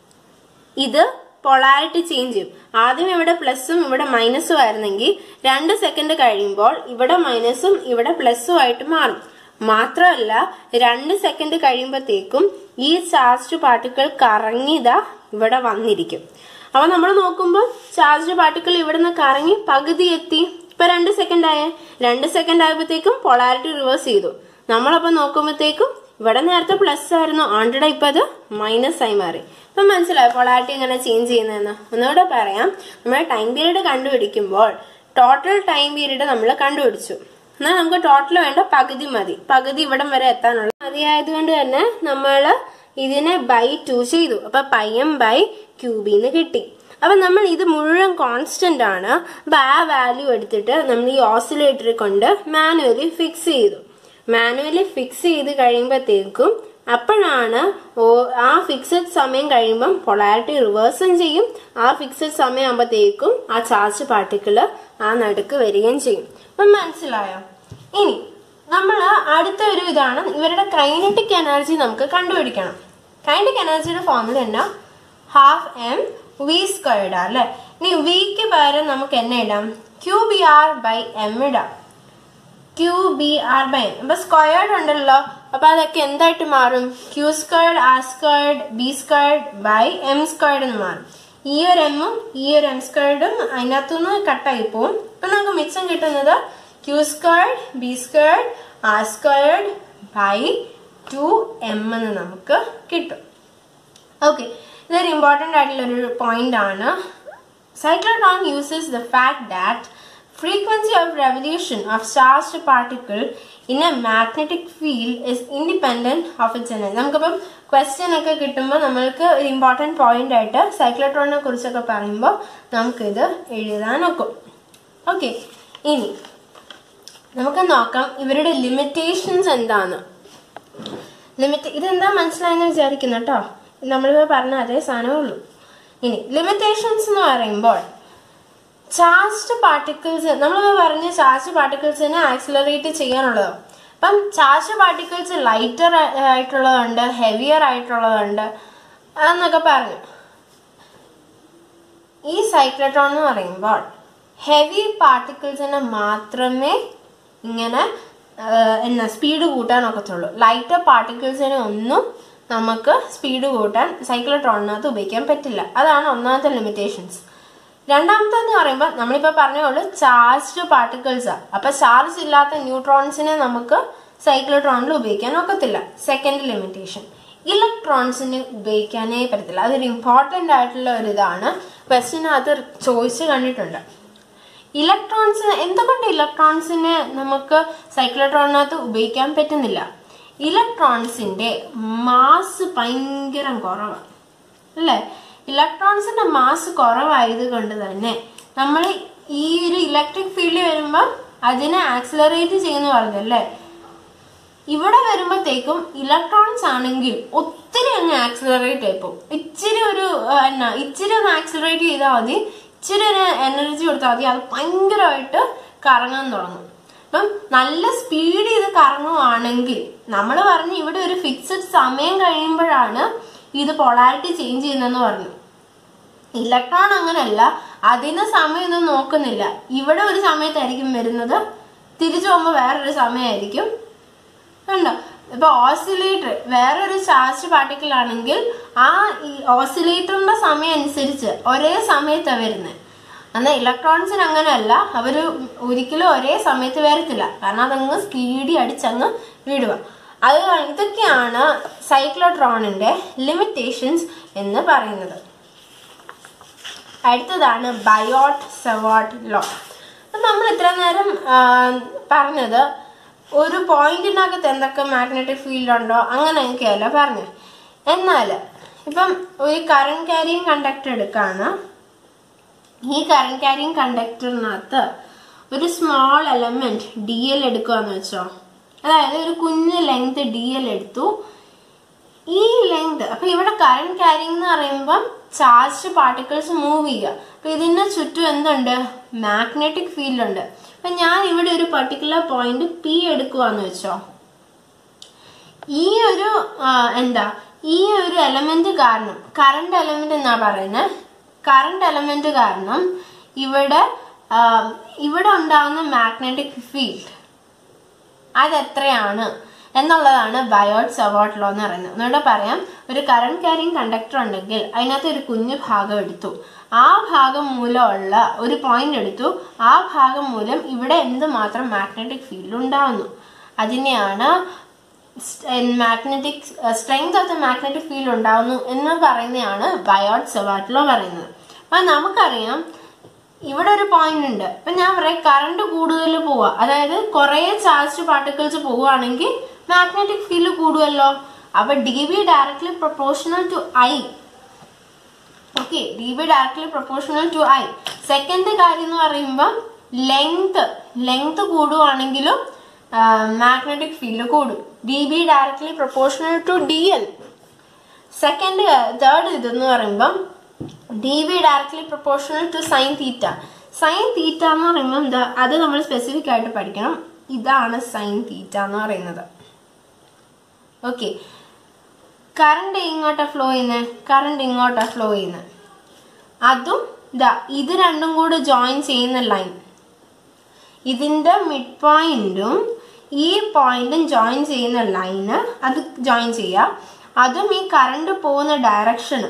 ഇത് പൊളാരിറ്റി ചേഞ്ച് ചെയ്യും ആദ്യം ഇവിടെ പ്ലസും ഇവിടെ മൈനസും ആയിരുന്നെങ്കിൽ രണ്ട് സെക്കൻഡ് കഴിയുമ്പോൾ ഇവിടെ മൈനസും ഇവിടെ പ്ലസും ആയിട്ട് മാറും മാത്രമല്ല രണ്ട് സെക്കൻഡ് കഴിയുമ്പോഴത്തേക്കും ഈ ചാർജ് പാർട്ടിക്കിൾ കറങ്ങിതാ ഇവിടെ വന്നിരിക്കും അപ്പൊ നമ്മൾ നോക്കുമ്പോൾ ചാർജ് പാർട്ടിക്കിൾ ഇവിടുന്ന് കറങ്ങി പകുതി എത്തി ഇപ്പൊ രണ്ട് സെക്കൻഡ് ആയ രണ്ട് സെക്കൻഡ് ആയപ്പോഴത്തേക്കും പൊളാരിറ്റി റിവേഴ്സ് ചെയ്തു നമ്മളപ്പോ നോക്കുമ്പോഴത്തേക്കും ഇവിടെ നേരത്തെ പ്ലസ് ആയിരുന്നു ആണ്ടയുടെ ഇപ്പൊ അത് മൈനസ് ആയി മാറി ഇപ്പൊ മനസ്സിലായോ പൊളാരിറ്റി എങ്ങനെ ചേഞ്ച് ചെയ്യുന്നതെന്ന് ഒന്നുകൂടെ പറയാം നമ്മൾ ടൈം പീരീഡ് കണ്ടുപിടിക്കുമ്പോൾ ടോട്ടൽ ടൈം പീരീഡ് നമ്മൾ കണ്ടുപിടിച്ചു എന്നാൽ നമുക്ക് ടോട്ടൽ വേണ്ട പകുതി മതി പകുതി ഇവിടം വരെ എത്താനുള്ള മതിയായതുകൊണ്ട് തന്നെ നമ്മൾ ഇതിനെ ബൈ ടു ചെയ്തു അപ്പൊ പൈ എം ബൈ ക്യൂബിന്ന് കിട്ടി അപ്പൊ നമ്മൾ ഇത് മുഴുവൻ കോൺസ്റ്റന്റ് ആണ് അപ്പൊ ആ വാല്യൂ എടുത്തിട്ട് നമ്മൾ ഈ ഓസിലേറ്ററിൽ കൊണ്ട് മാനുവലി ഫിക്സ് ചെയ്തു മാനുവലി ഫിക്സ് ചെയ്ത് കഴിയുമ്പോഴത്തേക്കും അപ്പോഴാണ് ഓ- ആ ഫിക്സഡ് സമയം കഴിയുമ്പം പൊളാരിറ്റി റിവേഴ്സും ചെയ്യും ആ ഫിക്സഡ് സമയം ആകുമ്പോഴത്തേക്കും ആ ചാർജ് പാർട്ടിക്കിള് ആ നടുക്ക് വരികയും ചെയ്യും അപ്പം മനസ്സിലായോ ഇനി നമ്മൾ അടുത്ത ഒരു ഇതാണ് ഇവരുടെ കൈനറ്റിക് എനർജി നമുക്ക് കണ്ടുപിടിക്കണം കൈനറ്റിക് എനർജിയുടെ ഫോർമുല എന്നാ ഹാഫ് എം വി സ്ക്വയർഡ് അല്ലേ ഇനി വിക്ക് പകരം നമുക്ക് എന്നെ ഇടാം Q B R by M ഇടാം Q B R by M അപ്പൊ സ്ക്വയർഡ് ഉണ്ടല്ലോ അപ്പൊ അതൊക്കെ എന്തായിട്ട് മാറും Q squared R squared B squared by M squared എന്ന് മാറും ഈ ഒരു എമ്മും ഈ ഒരു എം സ്ക്വയർഡും അതിനകത്തുനിന്ന് കട്ടായി പോവും അപ്പൊ നമുക്ക് മിച്ചം കിട്ടുന്നത് Q squared B squared R squared by two M എന്ന് നമുക്ക് കിട്ടും ഓക്കെ ഇതൊരു ഇമ്പോർട്ടൻ്റ് ആയിട്ടുള്ള ഒരു പോയിന്റ് ആണ് cyclotron uses the fact that frequency of revolution of charged particle in a magnetic field is independent of its energy നമുക്കിപ്പം ക്വസ്റ്റ്യൻ ഒക്കെ കിട്ടുമ്പോൾ നമ്മൾക്ക് ഒരു ഇമ്പോർട്ടൻറ്റ് പോയിന്റ് ആയിട്ട് സൈക്ലോട്രോണിനെ കുറിച്ചൊക്കെ പറയുമ്പോൾ നമുക്കിത് എഴുതാനൊക്കും ഓക്കെ ഇനി നമുക്ക് നോക്കാം ഇവരുടെ ലിമിറ്റേഷൻസ് എന്താണ് ലിമിറ്റ് ഇതെന്താ മനസ്സിലായെന്ന് വിചാരിക്കുന്നു കേട്ടോ നമ്മളിപ്പോൾ പറഞ്ഞ അതേ സാധനമേ ഉള്ളൂ ഇനി ലിമിറ്റേഷൻസ് എന്ന് പറയുമ്പോൾ ചാർജ്ഡ് പാർട്ടിക്കിൾസ് നമ്മളിപ്പോൾ പറഞ്ഞ ചാർജ് പാർട്ടിക്കിൾസിനെ ആക്സിലറേറ്റ് ചെയ്യാനുള്ളതോ അപ്പം ചാർജ് പാർട്ടിക്കിൾസ് ലൈറ്റർ ആയിട്ടുള്ളതുണ്ട് ഹെവിയർ ആയിട്ടുള്ളതുണ്ട് എന്നൊക്കെ പറഞ്ഞു ഈ സൈക്ലട്രോൺ എന്ന് പറയുമ്പോൾ ഹെവി പാർട്ടിക്കിൾസിനെ മാത്രമേ ഇങ്ങനെ ആഹ്, എന്നാ സ്പീഡ് കൂട്ടാൻ ഒക്കത്തുള്ളൂ ലൈറ്റർ പാർട്ടിക്കിൾസിനെ ഒന്നും നമുക്ക് സ്പീഡ് കൂട്ടാൻ സൈക്ലോട്രോണിനകത്ത് ഉപയോഗിക്കാൻ പറ്റില്ല അതാണ് ഒന്നാമത്തെ ലിമിറ്റേഷൻസ് രണ്ടാമത്തെ എന്ന് പറയുമ്പോൾ നമ്മളിപ്പോൾ പറഞ്ഞോളൂ ചാർജ്ഡ് പാർട്ടിക്കിൾസ് അപ്പൊ ചാർജ് ഇല്ലാത്ത ന്യൂട്രോൺസിനെ നമുക്ക് സൈക്ലോട്രോണിൽ ഉപയോഗിക്കാൻ ഒക്കത്തില്ല സെക്കൻഡ് ലിമിറ്റേഷൻ ഇലക്ട്രോൺസിനെ ഉപയോഗിക്കാനേ പറ്റത്തില്ല അതൊരു ഇമ്പോർട്ടൻ്റ് ആയിട്ടുള്ള ഒരു ഇതാണ് ക്വസ്റ്റിനകത്ത് ചോദിച്ച് കണ്ടിട്ടുണ്ട് ഇലക്ട്രോൺസ് എന്തുകൊണ്ട് ഇലക്ട്രോൺസിനെ നമുക്ക് സൈക്ലോട്രോണിനകത്ത് ഉപയോഗിക്കാൻ പറ്റുന്നില്ല ഇലക്ട്രോൺസിന്റെ മാസ് ഭയങ്കര കുറവാണ് അല്ലേ ഇലക്ട്രോൺസിന്റെ മാസ് കുറവായത് കൊണ്ട് തന്നെ നമ്മൾ ഈ ഒരു ഇലക്ട്രിക് ഫീൽഡ് വരുമ്പോൾ അതിനെ ആക്സിലറേറ്റ് ചെയ്യുന്ന പറഞ്ഞല്ലേ ഇവിടെ വരുമ്പോഴത്തേക്കും ഇലക്ട്രോൺസ് ആണെങ്കിൽ ഒത്തിരി അങ്ങ് ആക്സിലറേറ്റ് ആയിപ്പോവും ഇച്ചിരി ഒരു ആ, എന്നാ ഇച്ചിരി ഒന്ന് ആക്സിലറേറ്റ് ചെയ്താൽ മതി ഇച്ചിരി ഒരു എനർജി കൊടുത്താൽ മതി അത് ഭയങ്കരമായിട്ട് കറങ്ങാൻ തുടങ്ങും അപ്പം നല്ല സ്പീഡ് ചെയ്ത് കറങ്ങുവാണെങ്കിൽ നമ്മൾ പറഞ്ഞു ഇവിടെ ഒരു ഫിക്സഡ് സമയം കഴിയുമ്പോഴാണ് ഇത് പൊളാരിറ്റി ചേഞ്ച് ചെയ്യുന്നതെന്ന് പറഞ്ഞു ഇലക്ട്രോൺ അങ്ങനല്ല അതിന് സമയമൊന്നും നോക്കുന്നില്ല ഇവിടെ ഒരു സമയത്തായിരിക്കും വരുന്നത് തിരിച്ചു പോകുമ്പോൾ വേറൊരു സമയമായിരിക്കും കണ്ടോ ഇപ്പൊ ഓസിലേറ്റർ വേറൊരു ചാർജ് പാർട്ടിക്കിൾ ആണെങ്കിൽ ആ ഈ ഓസിലേറ്ററിന്റെ സമയം അനുസരിച്ച് ഒരേ സമയത്താണ് വരുന്നത് എന്നാൽ ഇലക്ട്രോൺസിന് അങ്ങനെയല്ല അവർ ഒരിക്കലും ഒരേ സമയത്ത് വരത്തില്ല കാരണം അതങ്ങ് സ്പീഡി അടിച്ചങ്ങ് വിടുക അത് ഇതൊക്കെയാണ് സൈക്ലോട്രോണിന്റെ ലിമിറ്റേഷൻസ് എന്ന് പറയുന്നത് അടുത്തതാണ് ബയോട്ട് സെവാട്ട് ലോ നമ്മൾ ഇത്ര നേരം ആ, പറഞ്ഞത് ഒരു പോയിന്റിനകത്ത് എന്തൊക്കെ മാഗ്നറ്റിക് ഫീൽഡ് ഉണ്ടോ അങ്ങനെയൊക്കെയല്ല പറഞ്ഞു എന്നാൽ ഇപ്പം ഒരു കറണ്ട് ക്യാരിങ് കണ്ടക്ടർ എടുക്കാണ് ഈ കറണ്ട് ക്യാരിങ് കണ്ടക്ടറിനകത്ത് ഒരു സ്മോൾ എലമെന്റ് ഡി എൽ എടുക്കുകയെന്ന് വെച്ചോ അതായത് ഒരു കുഞ്ഞ് ലെങ്ത് ഡി എൽ എടുത്തു ഈ ലെങ്ത് അപ്പൊ ഇവിടെ കറണ്ട് ക്യാരിങ് എന്ന് പറയുമ്പം ചാർജ് പാർട്ടിക്കിൾസ് മൂവ് ചെയ്യുക അപ്പൊ ഇതിന്റെ ചുറ്റും എന്തുണ്ട് മാഗ്നറ്റിക് ഫീൽഡ് ഉണ്ട് അപ്പൊ ഞാൻ ഇവിടെ ഒരു പർട്ടിക്കുലർ പോയിന്റ് പി എടുക്കുവാന്ന് വെച്ചോ ഈ ഒരു ആ, എന്താ ഈ ഒരു എലമെന്റ് കാരണം കറണ്ട് എലമെന്റ് എന്നാ പറയുന്നത് കറണ്ട് എലമെന്റ് കാരണം ഇവിടെ ആ, ഇവിടെ ഉണ്ടാകുന്ന മാഗ്നറ്റിക് ഫീൽഡ് അതെത്രയാണ് എന്നുള്ളതാണ് ബയോട്ട് സവാട്ട് ലോ എന്ന് പറയുന്നത് ഒന്നുകൂടെ പറയാം ഒരു കറണ്ട് ക്യാരിങ് കണ്ടക്ടർ ഉണ്ടെങ്കിൽ അതിനകത്ത് ഒരു കുഞ്ഞു ഭാഗം എടുത്തു ആ ഭാഗം മൂലമുള്ള ഒരു പോയിന്റ് എടുത്തു ആ ഭാഗം മൂലം ഇവിടെ എന്തുമാത്രം മാഗ്നറ്റിക് ഫീൽഡ് ഉണ്ടാവുന്നു അതിനെയാണ് magnetic strength of the magnetic field ഉണ്ടാവുന്നു എന്ന് പറയുന്നതാണ് ബയോട്ട് സവാട്ട് ലോ പറയുന്നത് അപ്പൊ നമുക്കറിയാം ഇവിടെ ഒരു പോയിന്റ് ഉണ്ട് ഇപ്പൊ ഞാൻ പറയാം കറണ്ട് കൂടുതൽ പോവാ അതായത് കുറെ ചാർജ് പാർട്ടിക്കിൾസ് പോവുകയാണെങ്കിൽ മാഗ്നറ്റിക് ഫീൽഡ് കൂടുമല്ലോ അപ്പൊ D B directly proportional to I okay D B directly proportional to I second കാര്യം എന്ന് പറയുമ്പോൾ ലെങ്ത് ലെങ്ത് കൂടുവാണെങ്കിലും മാഗ്നറ്റിക് ഫീൽഡ് കൂടും D B directly proportional to D L second third ഇതെന്ന് പറയുമ്പം D V directly proportional to sine theta sine theta എന്ന് പറയുമ്പോൾ എന്താ അത് നമ്മൾ സ്പെസിഫിക് ആയിട്ട് പഠിക്കണം ഇതാണ് സൈൻ തീറ്റ എന്ന് പറയുന്നത് ഓക്കെ കറണ്ട് ഇങ്ങോട്ടാ ഫ്ലോ ചെയ്യുന്നത് കറണ്ട് ഇങ്ങോട്ടാ ഫ്ലോ ചെയ്യുന്നത് അതും ഇതാ ഇത് രണ്ടും കൂടെ ജോയിൻ ചെയ്യുന്ന ലൈൻ ഇതിന്റെ മിഡ് പോയിന്റും ഈ പോയിന്റും ജോയിൻ ചെയ്യുന്ന ലൈന് അത് ജോയിൻ ചെയ്യുക അതും ഈ കറണ്ട് പോകുന്ന ഡയറക്ഷന്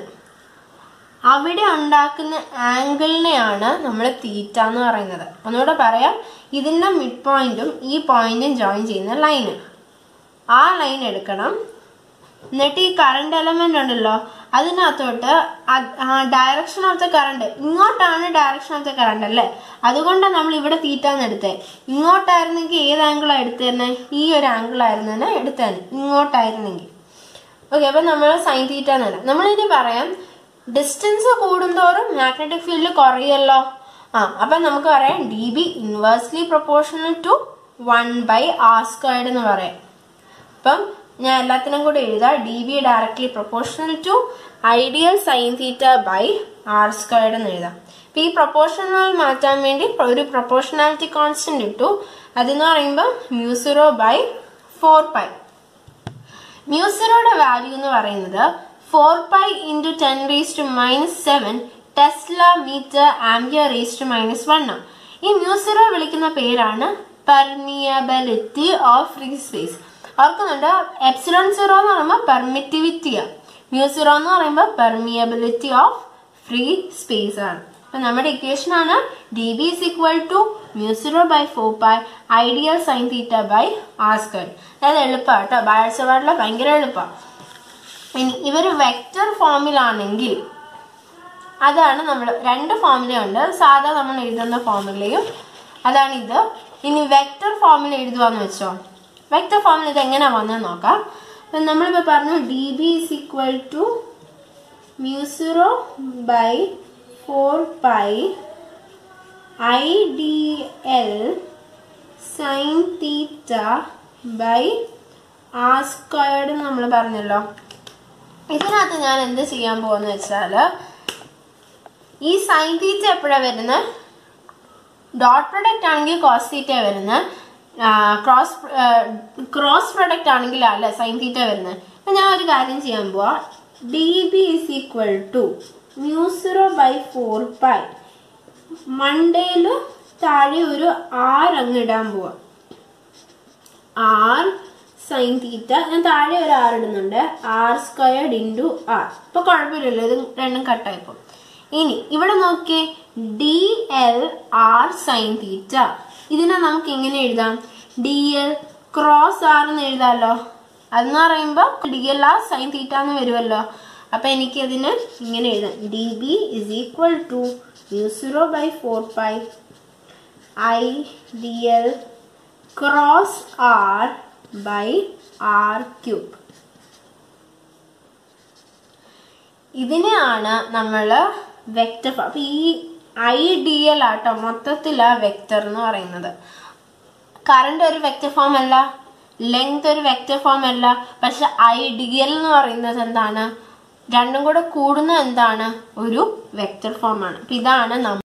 അവിടെ ഉണ്ടാക്കുന്ന ആംഗിളിനെയാണ് നമ്മൾ തീറ്റ എന്ന് പറയുന്നത് ഒന്നുകൂടെ പറയാം ഇതിന്റെ മിഡ് പോയിന്റും ഈ പോയിന്റും ജോയിൻ ചെയ്യുന്ന ലൈന് ആ ലൈൻ എടുക്കണം എന്നിട്ട് ഈ കറണ്ട് എലമെന്റ് ഉണ്ടല്ലോ അതിനകത്തോട്ട് ഡയറക്ഷൻ ഓഫ് ദ കറണ്ട് ഇങ്ങോട്ടാണ് ഡയറക്ഷൻ ഓഫ് ദ കറണ്ട് അല്ലേ അതുകൊണ്ടാണ് നമ്മൾ ഇവിടെ തീറ്റാന്ന് എടുത്തേ ഇങ്ങോട്ടായിരുന്നെങ്കിൽ ഏത് ആംഗിളാണ് എടുത്തേനെ ഈ ഒരു ആംഗിളായിരുന്നു എടുത്തേനെ ഇങ്ങോട്ടായിരുന്നെങ്കിൽ ഓക്കെ അപ്പൊ നമ്മൾ സൈൻ തീറ്റ എന്നാണ് നമ്മൾ ഇനി പറയാം ഡിസ്റ്റൻസ് കൂടുന്തോറും മാഗ്നറ്റിക് ഫീൽഡ് കുറയല്ലോ ആ അപ്പൊ നമുക്ക് പറയാം D B inversely proportional to one by R squared എന്ന് പറയാം അപ്പം ഞാൻ എല്ലാത്തിനും കൂടെ എഴുതാം D B directly proportional to I D L sine theta by R squared എന്ന് എഴുതാം അപ്പൊ ഈ പ്രൊപ്പോർഷണൽ മാറ്റാൻ വേണ്ടി ഒരു പ്രൊപ്പോർഷണാലിറ്റി കോൺസ്റ്റന്റ് ഇട്ടു അതെന്ന് പറയുമ്പോൾ മ്യൂസിറോ ബൈ ഫോർ പൈ മ്യൂസിറോയുടെ വാല്യൂ എന്ന് പറയുന്നത് four pi into ten raise to minus seven tesla metre ampere raise to minus one ആണ് ഈ മ്യൂസിറോ വിളിക്കുന്ന പേരാണ് പെർമിയബിലിറ്റി ഓഫ് ഫ്രീ സ്പേസ് ഓർക്കുന്നുണ്ട് എപ്സിലോൺ സീറോ എന്ന് പറയുമ്പോൾ പെർമിറ്റിവിറ്റിയാണ് മ്യൂസിറോ എന്ന് പറയുമ്പോൾ പെർമിയബിലിറ്റി ഓഫ് ഫ്രീ സ്പേസ് ആണ് അപ്പൊ നമ്മുടെ ഇക്വേഷൻ ആണ് D B is equal to mu zero by four pi I D L sine theta by R square അതായത് എളുപ്പമാണ് കേട്ടോ ബാഴ്സവാഡിലെ ഭയങ്കര എളുപ്പമാണ് ഇനി ഇവർ വെക്റ്റർ ഫോമിലാണെങ്കിൽ അതാണ് നമ്മൾ രണ്ട് ഫോമുലയുണ്ട് സാധാ നമ്മൾ എഴുതുന്ന ഫോമുലയും അതാണ് ഇത് ഇനി വെക്റ്റർ ഫോമിൽ എഴുതുവാന്ന് വെച്ചോ വെക്റ്റർ ഫോമിൽ ഇത് എങ്ങനെ വന്നെന്ന് നോക്കാം അപ്പം നമ്മളിപ്പോൾ പറഞ്ഞു D B is equal to mu zero by four pi I D L sine theta by R squared നമ്മൾ പറഞ്ഞല്ലോ ഇതിനകത്ത് ഞാൻ എന്ത് ചെയ്യാൻ പോകുന്ന വെച്ചാൽ ഈ സൈൻ തീറ്റ എപ്പോഴാണ് വരുന്നത് ഡോട്ട് പ്രൊഡക്റ്റ് ആണെങ്കിൽ കോസ് തീറ്റ വരുന്നത് ക്രോസ് ക്രോസ് പ്രൊഡക്റ്റ് ആണെങ്കിൽ അല്ല സൈൻ തീറ്റ വരുന്നത് അപ്പം ഞാൻ ഒരു കാര്യം ചെയ്യാൻ പോവാ D B is equal to mu zero by four pi മണ്ടയിൽ താഴെ ഒരു ആറ് അങ്ങ് ഇടാൻ പോവാ ആർ സൈൻ തീറ്റ ഞാൻ താഴെ ഒരു ആർ ഇടുന്നുണ്ട് ആർ സ്ക്വയർഡ് ഇൻറ്റു ആർ ഇപ്പൊ കുഴപ്പമില്ലല്ലോ ഇത് രണ്ടും കട്ടായപ്പോൾ ഇനി ഇവിടെ നോക്കിയേ D L R sine theta ഇതിനെ നമുക്ക് എങ്ങനെ എഴുതാം ഡി എൽ ക്രോസ് ആർ എന്ന് എഴുതാമല്ലോ അതെന്ന് പറയുമ്പോൾ D L R sine theta എന്ന് വരുമല്ലോ അപ്പൊ എനിക്ക് അതിന് ഇങ്ങനെ എഴുതാം D B is equal to mu zero by four pi I D L cross R by R cube ഇതിനെയാണ് നമ്മൾ വെക്റ്റർ അപ്പൊ ഈ ഐ ഡി എൽ ആട്ടോ മൊത്തത്തിലാ വെക്റ്റർ എന്ന് പറയുന്നത് കറണ്ട് ഒരു വെക്റ്റർ ഫോം അല്ല ലെങ്ത് ഒരു വെക്റ്റർ ഫോം അല്ല പക്ഷെ ഐ ഡി എൽ എന്ന് പറയുന്നത് എന്താണ് രണ്ടും കൂടെ കൂടുന്ന എന്താണ് ഒരു വെക്റ്റർ ഫോം ആണ് അപ്പൊ ഇതാണ് നമ്മൾ